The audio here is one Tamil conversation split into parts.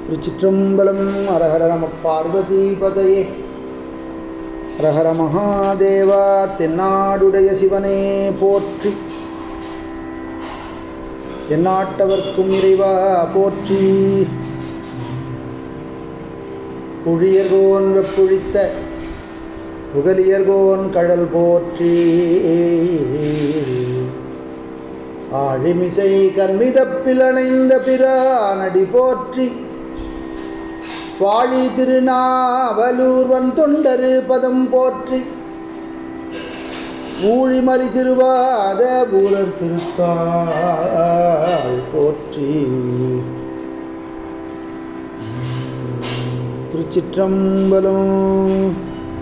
திருச்சிற்றம்பலம் ஹரஹர நம பார்வதி பதையே ஹரஹர மகாதேவா தென்னாடுடைய சிவனே போற்றி எந்நாட்டவர்க்கும் இறைவா போற்றி புழியர்கோன் வெப்புழித்த புகலியர்கோன் கடல் போற்றி ஆழிமிசை கண்மிதப்பில் அணைந்த பிரானடி போற்றி வாழி திருநாவலூர் வன் தொண்டரு பதம் போற்றி ஊழிமலி திருவாத பூரர் திருத்தாள் போற்றி திருச்சிற்றம்பலம்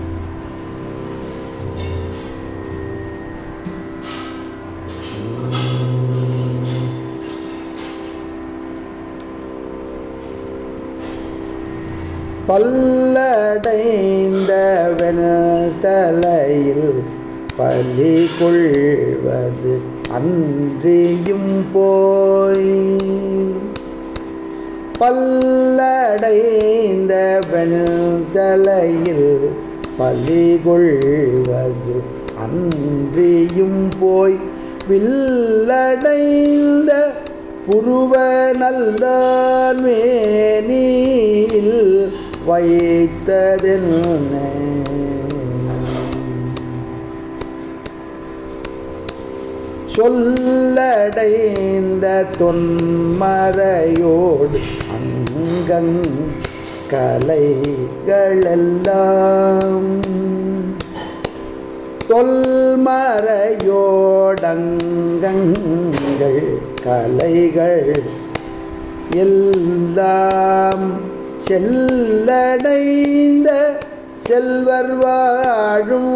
பல்லடைந்த வெண்தலையில் பலி கொள்வது அன்றியும் போய் பல்லடைந்த வெண்தலையில் பலி கொள்வது அன்றியும் போய் வில்லடைந்த புருவ நல்ல மேனியில் வைத்ததென்ன சொல்லடைந்த தொன்மறையோடு அங்கங் கலைகளெல்லாம் தொல்மறையோடங்கங்கள் கலைகள் எல்லாம் செல்லடைந்த செல்வர் வாழும்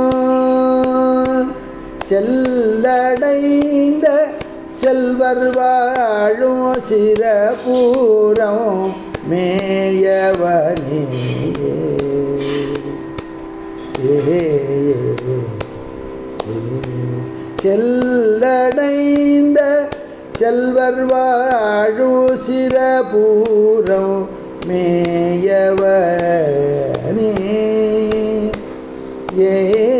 செல்லடைந்த செல்வர் வாழும் சிறபூரம் மேயவனே ஏ செல்லடைந்த செல்வர் வாழும் சிறபூரம் மேயவனே ஏ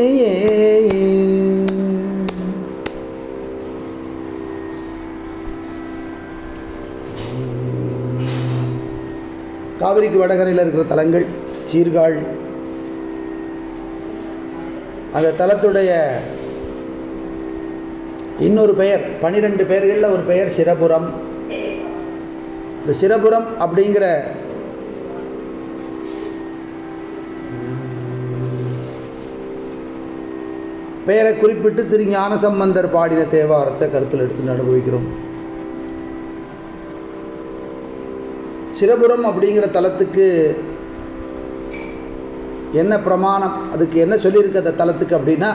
காவிரிக்கு வடகரையில் இருக்கிற தலங்கள் சீர்காழி அந்த தலத்துடைய இன்னொரு பெயர் பனிரெண்டு பெயர்களில் ஒரு பெயர் சிரபுரம் இந்த சிரபுரம் அப்படிங்கிற பெயரை குறிப்பிட்டு திரு ஞானசம்பந்தர் பாடின தேவாரத்தை கருத்தில் எடுத்து அனுபவிக்கிறோம் சிரபுரம் அப்படிங்கிற தலத்துக்கு என்ன பிரமாணம் அதுக்கு என்ன சொல்லியிருக்கு அந்த தலத்துக்கு அப்படின்னா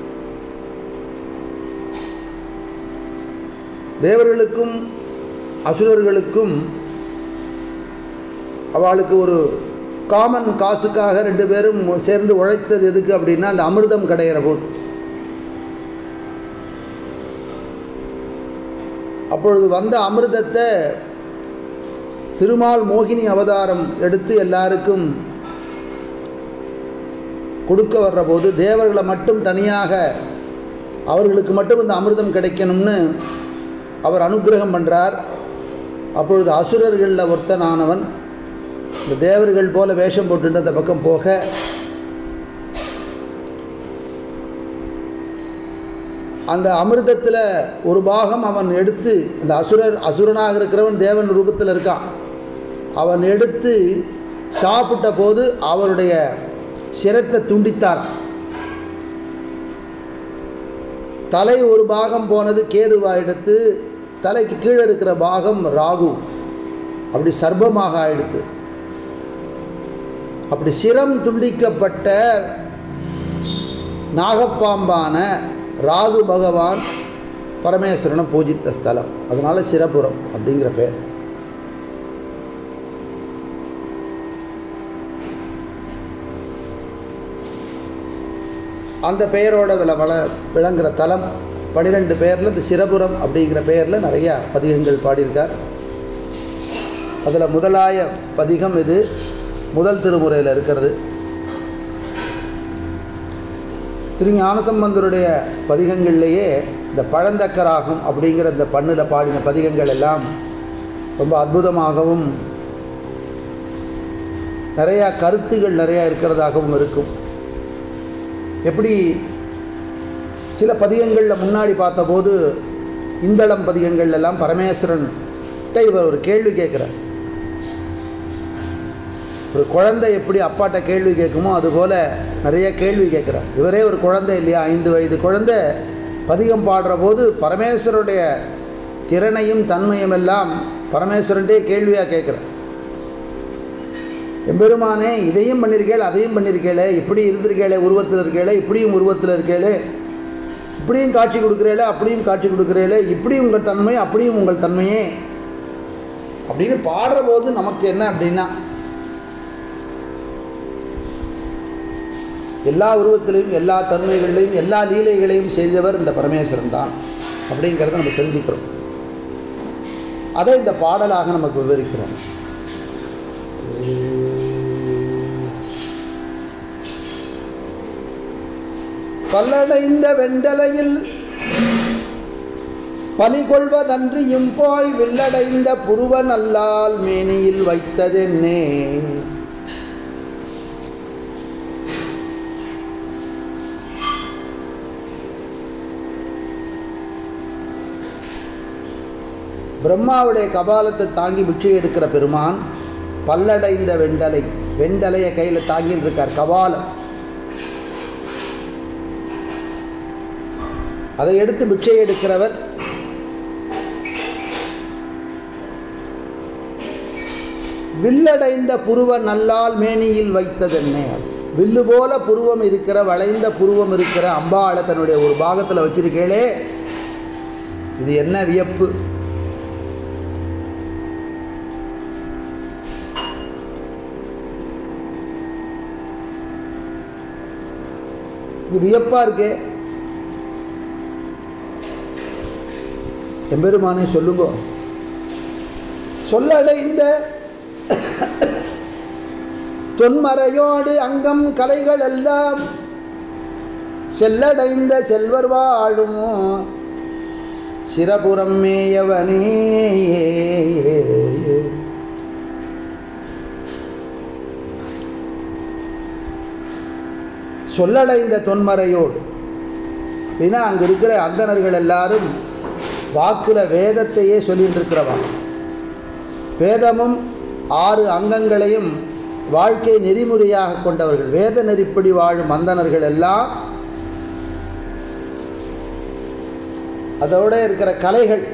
தேவர்களுக்கும் அசுரர்களுக்கும் அவளுக்கு ஒரு காமன் காசுக்காக ரெண்டு பேரும் சேர்ந்து உழைத்தது எதுக்கு அப்படின்னா அந்த அமிர்தம் கிடையிற போது அப்பொழுது வந்த அமிர்தத்தை திருமால் மோகினி அவதாரம் எடுத்து எல்லாருக்கும் கொடுக்க வர்ற போது தேவர்களை மட்டும் தனியாக அவர்களுக்கு மட்டும் இந்த அமிர்தம் கிடைக்கணும்னு அவர் அனுகிரகம் பண்ணுறார் அப்பொழுது அசுரர்களில் ஒருத்தனானவன் இந்த தேவர்கள் போல வேஷம் போட்டுட்டு அந்த பக்கம் போக அந்த அமிர்தத்தில் ஒரு பாகம் அவன் எடுத்து அந்த அசுரர் அசுரனாக இருக்கிறவன் தேவன் ரூபத்தில் இருக்கான் அவன் எடுத்து சாப்பிட்ட போது அவருடைய சிரத்தை துண்டித்தார் தலை ஒரு பாகம் போனது கேதுவா எடுத்து தலைக்கு கீழே இருக்கிற பாகம் ராகு அப்படி சர்ப்பமாக ஆயிடுத்து அப்படி சிரம் துண்டிக்கப்பட்ட நாகப்பாம்பான ராகு பகவான் பரமேஸ்வரனை பூஜித்த ஸ்தலம் அதனால் சிரபுரம் அப்படிங்கிற பேர் அந்த பெயரோட வில வள விளங்குற தலம் பன்னிரெண்டு பேரில் இந்த சிரபுரம் அப்படிங்கிற பெயரில் நிறையா பதிகங்கள் பாடியிருக்கார் அதில் முதலாய பதிகம் இது முதல் திருமுறையில் இருக்கிறது திரு ஞானசம்பந்தருடைய பதிகங்கள்லேயே இந்த பழந்தக்கராகும் அப்படிங்கிற இந்த பண்ணில் பாடின பதிகங்கள் எல்லாம் ரொம்ப அற்புதமாகவும் நிறையா கருத்துகள் நிறையா இருக்கிறதாகவும் இருக்கும் எப்படி சில பதிகங்களில் முன்னாடி பார்த்தபோது இந்தளம் பதிகங்கள் எல்லாம் பரமேஸ்வரன் இவர் ஒரு கேள்வி கேட்குறார் ஒரு குழந்தை எப்படி அப்பாட்ட கேள்வி கேட்குமோ அதுபோல் நிறைய கேள்வி கேட்குறார் இவரே ஒரு குழந்தை இல்லையா ஐந்து வயது குழந்தை பதிகம் பாடுற போது பரமேஸ்வருடைய திறனையும் தன்மையும் எல்லாம் பரமேஸ்வரன்டே கேள்வியாக கேட்குறார் எம்பெருமானே இதையும் பண்ணியிருக்கேள் அதையும் பண்ணியிருக்கேளே இப்படி இருந்திருக்கேளே உருவத்தில் இருக்கேளே இப்படியும் உருவத்தில் இருக்கேளே இப்படியும் காட்சி கொடுக்குறேளே அப்படியும் காட்சி கொடுக்குறேளே இப்படியும் உங்கள் தன்மை அப்படியும் உங்கள் தன்மையே அப்படின்னு பாடுற போது நமக்கு என்ன அப்படின்னா எல்லா உருவத்திலையும் எல்லா தன்மைகளிலையும் எல்லா லீலைகளையும் செய்தவர் இந்த பரமேஸ்வரன் தான் அப்படிங்கிறத நம்ம தெரிஞ்சுக்கிறோம் அதை இந்த பாடலாக நமக்கு விவரிக்கிறோம் பல்லடைந்த வெண்டலையில் பலி கொள்வதன்றியும் போய் வில்லடைந்த புருவன் அல்லால் மேனியில் வைத்ததென்னே பிரம்மாவுடைய கபாலத்தை தாங்கி பிட்சை எடுக்கிற பெருமான் பல்லடைந்த வெண்டலை வெண்டலையை கையில் தாங்கிட்டு இருக்கார் கபாலம் அதை எடுத்து பிட்சை எடுக்கிறவர் வில்லடைந்த புருவ நல்லால் மேனியில் வைத்ததென்னே வில்லு போல புருவம் இருக்கிற வளைந்த புருவம் இருக்கிற அம்பாளை தன்னுடைய ஒரு பாகத்தில் வச்சிருக்கேளே இது என்ன வியப்பு இது வியப்பாக இருக்கே எம்பெருமானே சொல்லுங்க சொல்லடைந்த தொன்மறையோடு அங்கம் கலைகள் எல்லாம் செல்லடைந்த செல்வர் வாழும் சிரபுரம் மேயவனே சொல்லடைந்த தொன்மறையோடு அப்படின்னா அங்கே இருக்கிற அந்தணர்கள் எல்லாரும் வாக்கில் வேதத்தையே சொல்லிட்டு இருக்கிறவா வேதமும் ஆறு அங்கங்களையும் வாழ்க்கை நெறிமுறையாக கொண்டவர்கள் வேத நெறிப்படி வாழும் அந்தணர்கள் எல்லாம் அதோட இருக்கிற கலைகள்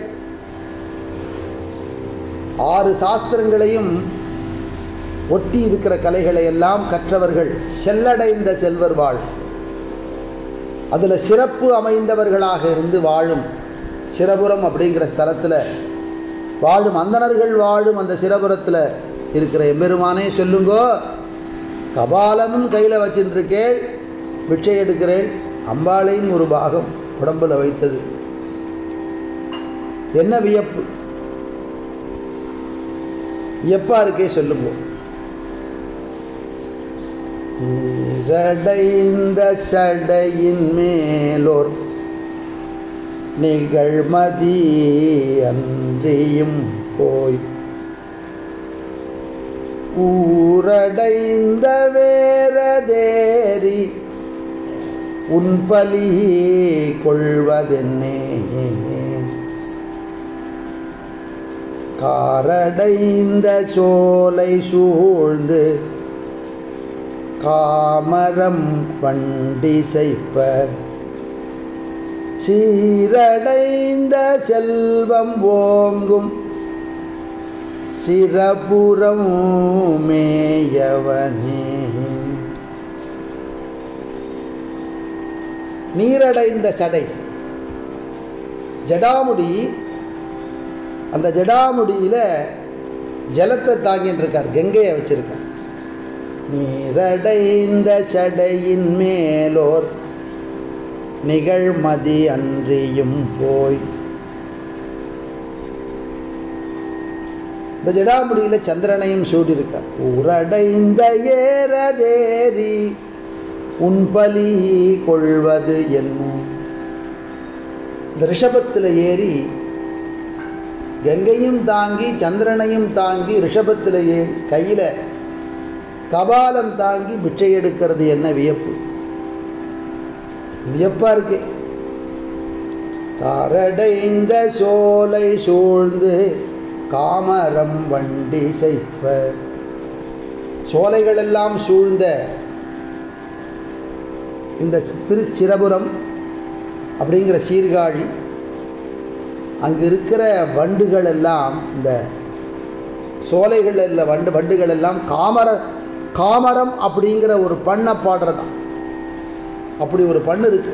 ஆறு சாஸ்திரங்களையும் ஒட்டி இருக்கிற கலைகளை எல்லாம் கற்றவர்கள் செல்லடைந்த செல்வர் வாழ் அதில் சிறப்பு அமைந்தவர்களாக இருந்து வாழும் சிரபுரம் அப்படிங்கிற ஸ்தலத்தில் வாழும் அந்தணர்கள் வாழும் அந்த சிரபுரத்தில் இருக்கிற எம்பெருமானே சொல்லுங்கோ கபாலமும் கையில் வச்சுருக்கேள் பிட்சை எடுக்கிறேள் அம்பாளையும் ஒரு பாகம் உடம்பில் வைத்தது என்ன வியப்பு வியப்பாக இருக்கே சொல்லுங்க நீரடைந்த சடையின் மேலோர் நிகழ்மதி அன்றியும் போய் ஊரடைந்த வேரதேரி உன்பலி கொள்வதென்னே காரடைந்த சோலை சூழ்ந்து காமரம் பண்டிசைப்ப சீரடைந்த செல்வம் ஓங்கும் சிரபுரம் மேயவனே நீரடைந்த சடை ஜடாமுடி அந்த ஜடாமுடியில் ஜலத்தை தாங்கின்னு இருக்கார் கங்கையை வச்சிருக்கார் நீரடைந்த சடையின் மேலோர் நிகழ்மதி அன்றியும் போய் இந்த இந்த ஜடாமுடியில் சந்திரனையும் சூடியிருக்கார் உரடைந்த ஏறதேரி உன்பலி கொள்வது என்ன இந்த ரிஷபத்தில் ஏறி கங்கையும் தாங்கி சந்திரனையும் தாங்கி ரிஷபத்தில் ஏறி கையில் கபாலம் தாங்கி பிச்சை எடுக்கிறது என்ன வியப்பு வியப்பாக இருக்கு காரடைந்த சோலை சூழ்ந்து காமரம் வண்டி செய்ப்ப சோலைகளெல்லாம் சூழ்ந்த இந்த திருச்சிரபுரம் அப்படிங்கிற சீர்காழி அங்கே இருக்கிற வண்டுகள் எல்லாம் இந்த சோலைகளில் வண்டு வண்டுகள் எல்லாம் காமர காமரம் அப்படிங்கிற ஒரு பண்ணை பாடுறதாம் அப்படி ஒரு பண்ணு இருக்கு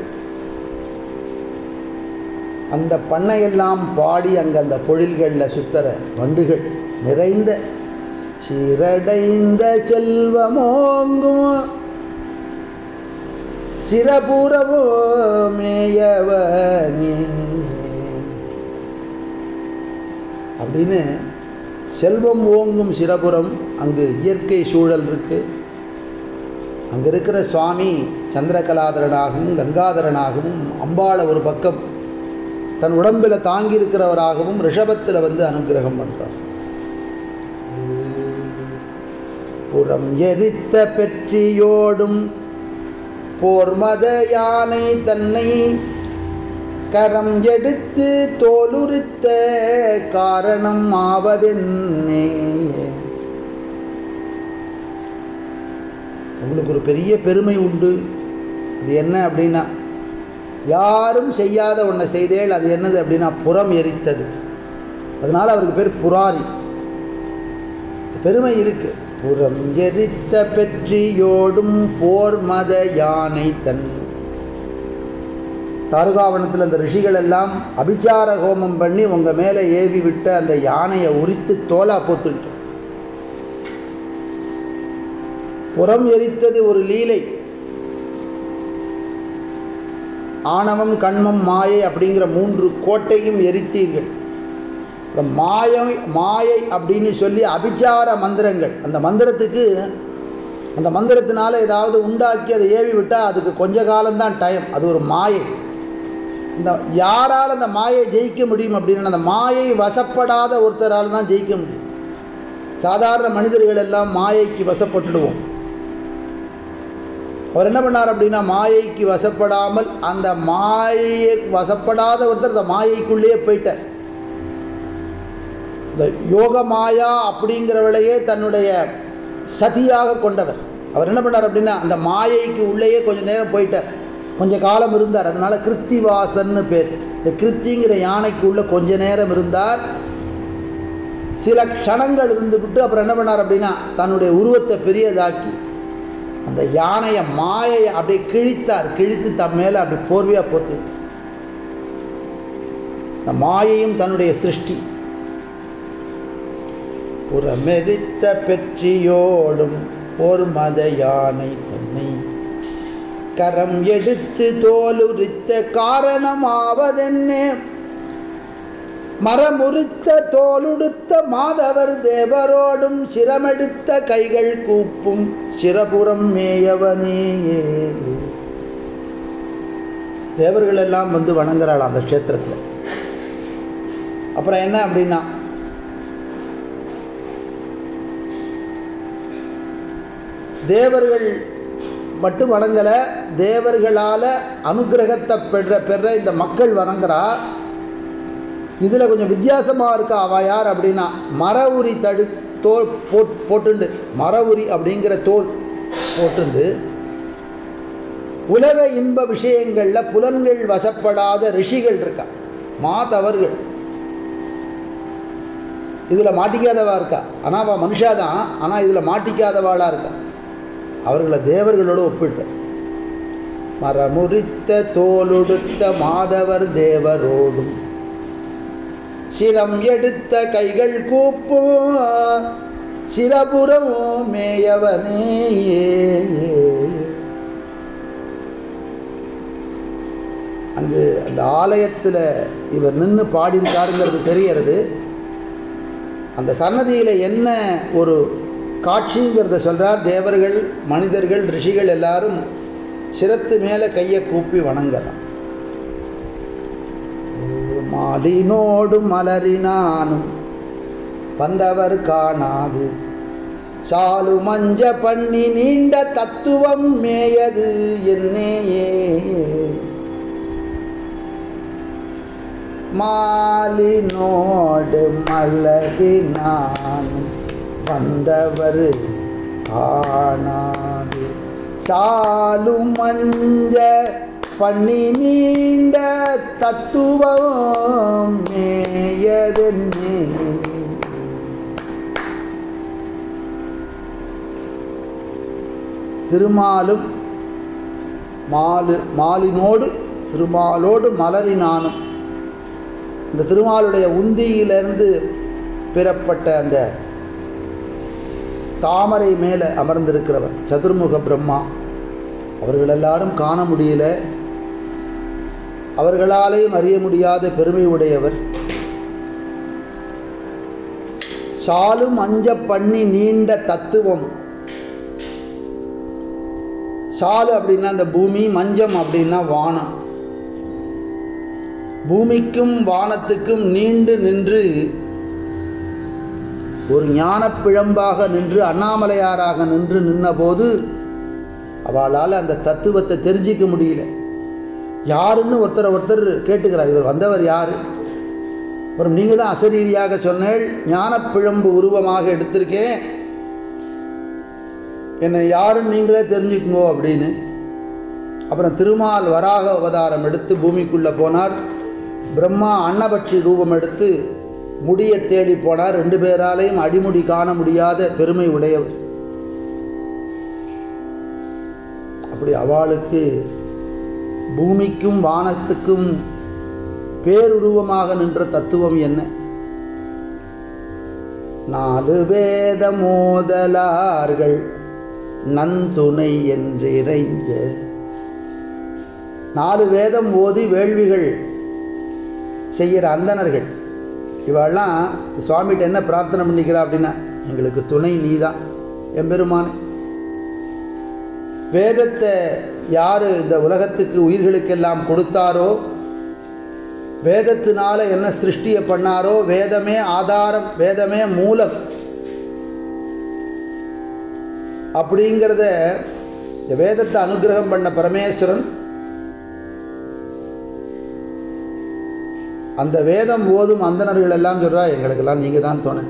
அந்த பண்ணையெல்லாம் பாடி அங்கே அந்த பொழில்களில் சுத்தர வண்டுகள் நிறைந்த சீரடைந்த செல்வமோங்கும் சிறபுறவோ மேயவனே அப்படின்னு செல்வம் ஓங்கும் சிறபுரம் அங்கு இயற்கை சூழல் இருக்குது அங்கே இருக்கிற சுவாமி சந்திரகலாதரனாகவும் கங்காதரனாகவும் அம்பாளை ஒரு பக்கம் தன் உடம்பில் தாங்கி இருக்கிறவராகவும் ரிஷபத்தில் வந்து அனுகிரகம் பண்ணுறார் புறம் எரித்த பெற்றியோடும் போர்மத யானை தன்னை கரம் எடுத்து தோலுரித்த காரணம் ஆவதென்னே உங்களுக்கு ஒரு பெரிய பெருமை உண்டு அது என்ன அப்படின்னா யாரும் செய்யாத ஒன்றை செய்தேள் அது என்னது அப்படின்னா புறம் எரித்தது அதனால் அவருக்கு பேர் புராரி பெருமை இருக்கு புறம் எரித்த பெற்றியோடும் போர் மத யானை தன் தாருகாவனத்தில் அந்த ரிஷிகள் எல்லாம் அபிச்சார ஹோமம் பண்ணி உங்கள் மேலே ஏவி விட்டு அந்த யானையை உரித்து தோலா போத்துட்டு புறம் எரித்தது ஒரு லீலை ஆணவம் கண்மம் மாயை அப்படிங்கிற மூன்று கோட்டையும் எரித்தீர்கள் அப்புறம் மாயை மாயை அப்படின்னு சொல்லி அபிச்சார மந்திரங்கள் அந்த மந்திரத்துக்கு அந்த மந்திரத்தினால ஏதாவது உண்டாக்கி அதை ஏவி விட்டால் அதுக்கு கொஞ்ச காலம்தான் டைம் அது ஒரு மாயை இந்த யாரால் அந்த மாயை ஜெயிக்க முடியும் அப்படின்னு அந்த மாயை வசப்படாத ஒருத்தரால் தான் ஜெயிக்க முடியும் சாதாரண மனிதர்கள் எல்லாம் மாயைக்கு வசப்பட்டுடுவோம் அவர் என்ன பண்ணார் அப்படின்னா மாயைக்கு வசப்படாமல் அந்த மாயை வசப்படாத ஒருத்தர் அந்த மாயைக்குள்ளேயே போயிட்டார் இந்த யோக மாயா அப்படிங்கிறவளையே தன்னுடைய சதியாக கொண்டவர் அவர் என்ன பண்ணார் அப்படின்னா அந்த மாயைக்கு உள்ளேயே கொஞ்சம் நேரம் போயிட்டார் கொஞ்சம் காலம் இருந்தார் அதனால் கிருத்திவாசன்னு பேர் இந்த கிருத்திங்கிற யானைக்கு உள்ள கொஞ்ச நேரம் இருந்தார் சில க்ஷணங்கள் இருந்துவிட்டு அப்புறம் என்ன பண்ணார் அப்படின்னா தன்னுடைய உருவத்தை பெரியதாக்கி அந்த யானையை மாயையை அப்படியே கிழித்தார் கிழித்து தம் மேலே அப்படி போர்வையாக போத்து இந்த மாயையும் தன்னுடைய சிருஷ்டி புறமெரித்த பெற்றியோடும் ஒரு மத யானை தன்னை கரம் எடுத்து தோலுரித்த காரணமாவதென்ன மரமுறித்த தோலுடுத்த மாதவர் தேவரோடும் சிரமெடுத்த கைகள் கூப்பும் சிரபுரம் மேயவனே தேவர்கள் எல்லாம் வந்து வணங்குறாள் அந்த க்ஷேத்திரத்தில் அப்புறம் என்ன அப்படின்னா தேவர்கள் மட்டும் வணங்கலை தேவர்களால் அனுகிரகத்தை பெற பெற இந்த மக்கள் வணங்குறா இதில் கொஞ்சம் வித்தியாசமாக இருக்கா அவள் யார் அப்படின்னா மர உரி தடு தோல் போட் போட்டுண்டு மர உரி அப்படிங்கிற தோல் போட்டுண்டு உலக இன்ப விஷயங்களில் புலன்கள் வசப்படாத ரிஷிகள் இருக்கா மாதவர்கள் இதில் மாட்டிக்காதவா இருக்கா ஆனால் அவள் மனுஷா தான் ஆனால் இதில் மாட்டிக்காதவாளாக இருக்கா அவர்களை தேவர்களோடு ஒப்பிட்டு மரமுறித்த தோலுடுத்த மாதவர் தேவரோடும் சிரம் எடுத்த கைகள் கூப்பும் சிரபுரம் மேயவனே அங்கு அந்த ஆலயத்தில் இவர் நின்று பாடியிருக்காருங்கிறது தெரியறது அந்த சன்னதியில் என்ன ஒரு காட்சிங்கிறத சொல்கிறார் தேவர்கள் மனிதர்கள் ரிஷிகள் எல்லாரும் சிரத்து மேலே கையை கூப்பி வணங்குறான் மாலினோடு மலரினானும் வந்தவர் காணாது சாலு மஞ்ச பண்ணி நீண்ட தத்துவம் மேயது என்னேயே மாலினோடு மலரினானும் வந்தவர் காணாது சாலு மஞ்ச பண்ணி நீண்ட தத்துவம் மேயதென்னே திருமாலும் மாலு மாலினோடு திருமாலோடு மலரினானும் இந்த திருமாலுடைய உந்தியிலிருந்து பெறப்பட்ட அந்த தாமரை மேலே அமர்ந்திருக்கிறவர் சதுர்முக பிரம்மா அவர்கள் எல்லாரும் காண முடியல அவர்களாலேயும் அறிய முடியாத பெருமை உடையவர் சாலும் அஞ்ச பண்ணி நீண்ட தத்துவம் சாலு அப்படின்னா அந்த பூமி மஞ்சம் அப்படின்னா வானம் பூமிக்கும் வானத்துக்கும் நீண்டு நின்று ஒரு ஞானப்பிழம்பாக நின்று அண்ணாமலையாராக நின்று நின்னபோது அவளால் அந்த தத்துவத்தை தெரிஞ்சிக்க முடியல யாருன்னு ஒருத்தர் ஒருத்தர் கேட்டுக்கிறார் இவர் வந்தவர் யார் அப்புறம் நீங்கள் தான் அசரீதியாக சொன்னேள் ஞானப்பிழம்பு உருவமாக எடுத்திருக்கேன் என்னை யாருன்னு நீங்களே தெரிஞ்சுக்குங்கோ அப்படின்னு அப்புறம் திருமால் வராக அவதாரம் எடுத்து பூமிக்குள்ளே போனார் பிரம்மா அன்னபட்சி ரூபம் எடுத்து முடியை தேடி போனார் ரெண்டு பேராலையும் அடிமுடி காண முடியாத பெருமை உடையவர் அப்படி அவளுக்கு பூமிக்கும் வானத்துக்கும் பேருருவமாக நின்ற தத்துவம் என்ன நாலு வேத மோதலார்கள் நந்துணை என்றிறைஞ்ச நாலு வேதம் ஓதி வேள்விகள் செய்கிற அந்தணர்கள் இவெல்லாம் சுவாமிகிட்ட என்ன பிரார்த்தனை பண்ணிக்கிறா அப்படின்னா எங்களுக்கு துணை நீதான் எம்பெருமானே வேதத்தை யார் இந்த உலகத்துக்கு உயிர்களுக்கெல்லாம் கொடுத்தாரோ வேதத்தினால என்ன சிருஷ்டியை பண்ணாரோ வேதமே ஆதாரம் வேதமே மூலம் அப்படிங்கிறத இந்த வேதத்தை அனுகிரகம் பண்ண பரமேஸ்வரன் அந்த வேதம் ஓதும் அந்தணர்கள் எல்லாம் சொல்கிறா எங்களுக்கெல்லாம் நீங்கள் தான் துணை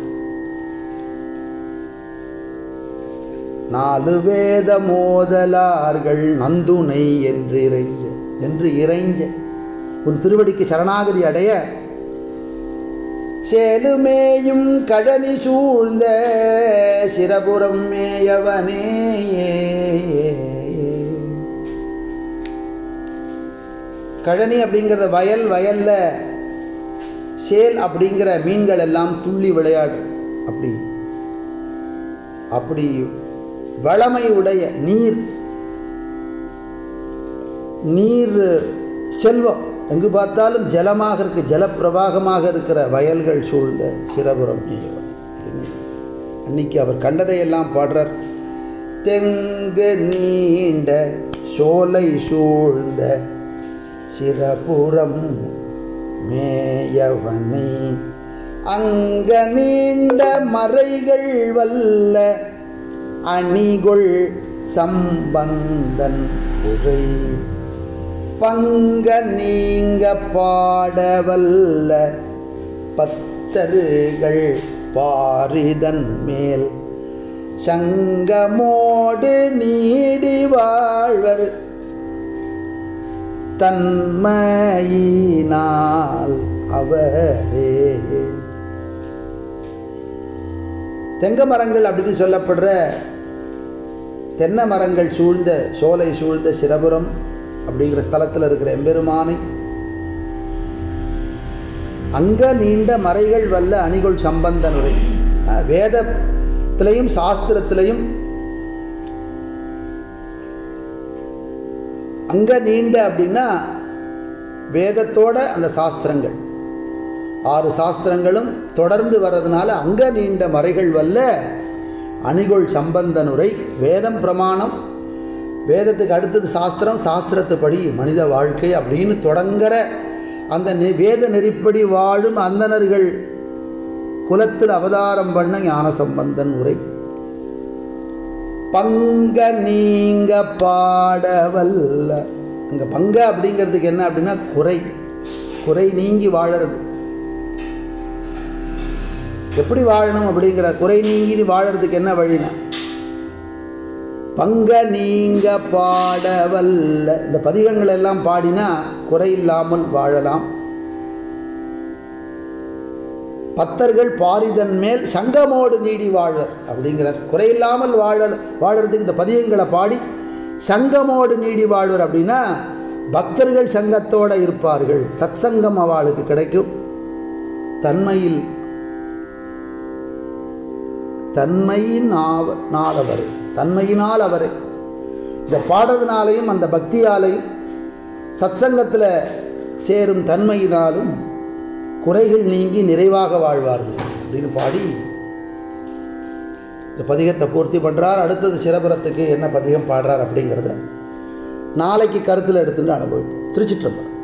நாலு வேத மோதலார்கள் நந்துனை என்று இறைஞ்ச என்று இறைஞ்ச உன் திருவடிக்கு சரணாகதி அடைய சேலுமேயும் கழனி சூழ்ந்த சிரபுரம் மேயவனே கழனி அப்படிங்கிறத வயல் வயல்ல சேல் அப்படிங்கிற மீன்கள் எல்லாம் துள்ளி விளையாடு அப்படி அப்படி வளமை உடைய நீர் நீர் செல்வம் எங்கு பார்த்தாலும் ஜலமாக இருக்கு ஜலப்பிரவாகமாக இருக்கிற வயல்கள் சூழ்ந்த சிரபுரம் மேயவன் அன்னைக்கு அவர் கண்டதையெல்லாம் பாடுறார் தெங்கு நீண்ட சோலை சூழ்ந்த சிரபுரம் மேயவனை அங்க நீண்ட மறைகள் வல்ல அணிகொள் சம்பந்தன் உரை பங்க நீங்க பாடவல்ல பத்தர்கள் பாரிதன் மேல் சங்கமோடு நீடி வாழ்வர் தன்மையினால் அவரே தெங்க மரங்கள் அப்படின்னு சொல்லப்படுற தென்னை மரங்கள் சூழ்ந்த சோலை சூழ்ந்த சிரபுரம் அப்படிங்கிற ஸ்தலத்தில் இருக்கிற எம்பெருமானை அங்க நீண்ட மறைகள் வல்ல அணிகொள் சம்பந்தன் உரை வேதத்திலையும் சாஸ்திரத்திலையும் அங்க நீண்ட அப்படின்னா வேதத்தோட அந்த சாஸ்திரங்கள் ஆறு சாஸ்திரங்களும் தொடர்ந்து வர்றதுனால அங்கே நீண்ட மறைகள் வல்ல அணிகொள் சம்பந்தனுரை வேதம் பிரமாணம் வேதத்துக்கு அடுத்தது சாஸ்திரம் சாஸ்திரத்துப்படி மனித வாழ்க்கை அப்படின்னு தொடங்குற அந்த நெ- வேத நெறிப்படி வாழும் அந்தணர்கள் குலத்தில் அவதாரம் பண்ண ஞான சம்பந்தன் உரை பங்க நீங்க பாடவல்ல அங்கே பங்க அப்படிங்கிறதுக்கு என்ன அப்படின்னா குறை குறை நீங்கி வாழறது எப்படி வாழணும் அப்படிங்கிற குறை நீங்கி வாழறதுக்கு என்ன வழினா பங்க நீங்க பாடவல்ல இந்த பதிகங்கள் எல்லாம் பாடினா குறை இல்லாமல் வாழலாம் பத்தர்கள் பாரிதன் மேல் சங்கமோடு நீடி வாழ்வர் அப்படிங்கிறார் குறையில்லாமல் வாழ வாழறதுக்கு இந்த பதியங்களை பாடி சங்கமோடு நீடி வாழ்வர் அப்படின்னா பக்தர்கள் சங்கத்தோடு இருப்பார்கள் சத்சங்கம் அவளுக்கு கிடைக்கும் தன்மையில் தன்மையின் ஆவ நாள் அவர் தன்மையினால் அவரை இந்த பாடுறதுனாலையும் அந்த பக்தியாலையும் சத்சங்கத்தில் சேரும் தன்மையினாலும் குறைகள் நீங்கி நிறைவாக வாழ்வார்கள் அப்படின்னு பாடி இந்த பதிகத்தை பூர்த்தி பண்ணுறார் அடுத்தது சிரபுரத்துக்கு என்ன பதிகம் பாடுறார் அப்படிங்கிறத நாளைக்கு கருத்தில் எடுத்துட்டு அனுபவிப்போம் திருச்சிற்றம்பலம்